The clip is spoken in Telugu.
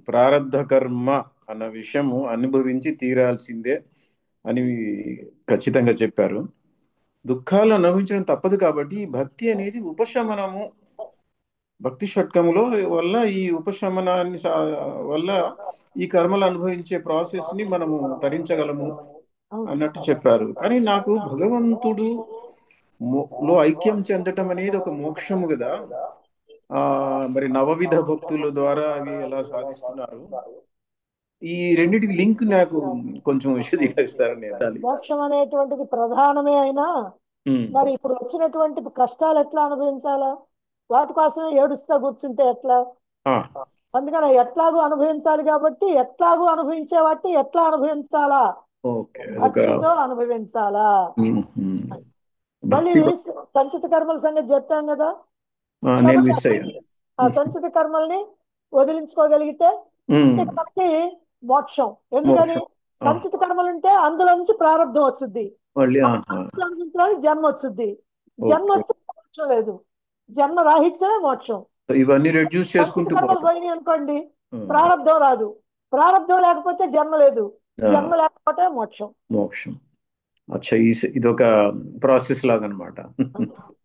ప్రారంధ కర్మ అన్న విషయము అనుభవించి తీరాల్సిందే అని ఖచ్చితంగా చెప్పారు దుఃఖాలు అనుభవించడం తప్పదు కాబట్టి ఈ భక్తి అనేది ఉపశమనము భక్తి షట్కములో వల్ల ఈ ఉపశమనాన్ని సా- వల్ల ఈ కర్మలు అనుభవించే ప్రాసెస్ ని మనము తరించగలము అన్నట్టు చెప్పారు కానీ నాకు భగవంతుడు మో- లో ఐక్యం చెందటం అనేది ఒక మోక్షము కదా ఆ మరి నవవిధ భక్తుల ద్వారా అవి ఎలా సాధిస్తున్నారు ఈ రెండింటికి లింక్ నాకు కొంచెం విశదీకరిస్తారని నేను మోక్షం అనేటువంటిది ప్రధానమే అయినా ఉమ్, మరి ఇప్పుడు వచ్చినటువంటి కష్టాలు ఎట్లా అనుభవించాలా వాటి కోసమే ఏడుస్తా కూర్చుంటే ఎట్లా ఆ, అందుకని ఎట్లాగూ అనుభవించాలి కాబట్టి ఎట్లాగూ అనుభవించే వాటిని ఎట్లా అనుభవించాలా ఓకే ఒక భక్తితో అనుభవించాలా ఉమ్, ఉమ్. మళ్ళీ భక్తి సంచిత కర్మల సంగతి చెప్పాం కదా ఆ, నేను మిస్ అయ్యాను ఆ సంచిత కర్మల్ని వదిలించుకోగలిగితే ఉమ్, ఇక మనకి మోక్షం ఎందుకని మోక్షం. ఆ. సంచిత కర్మలు ఉంటే అందులో నుంచి ప్రారంభం వచ్చింది మళ్ళీ ఆహా. అనుభవించడానికి జన్మ వచ్చింది జన్మ వస్తే మోక్షం లేదు జన్మ రాహిత్యమే మోక్షం ఇవన్నీ రెడ్యూస్ సంచిత చేసుకుంటూ కర్మలు పోవడం పోయినాయి అనుకోండి ఉమ్, ప్రారంభం రాదు ప్రారంభం లేకపోతే జన్మ లేదు ఆ, జన్మ లేకపోతే మోక్షం మోక్షం అచ్చా ఈ ఇది ఒక ప్రాసెస్ లాగా అనమాట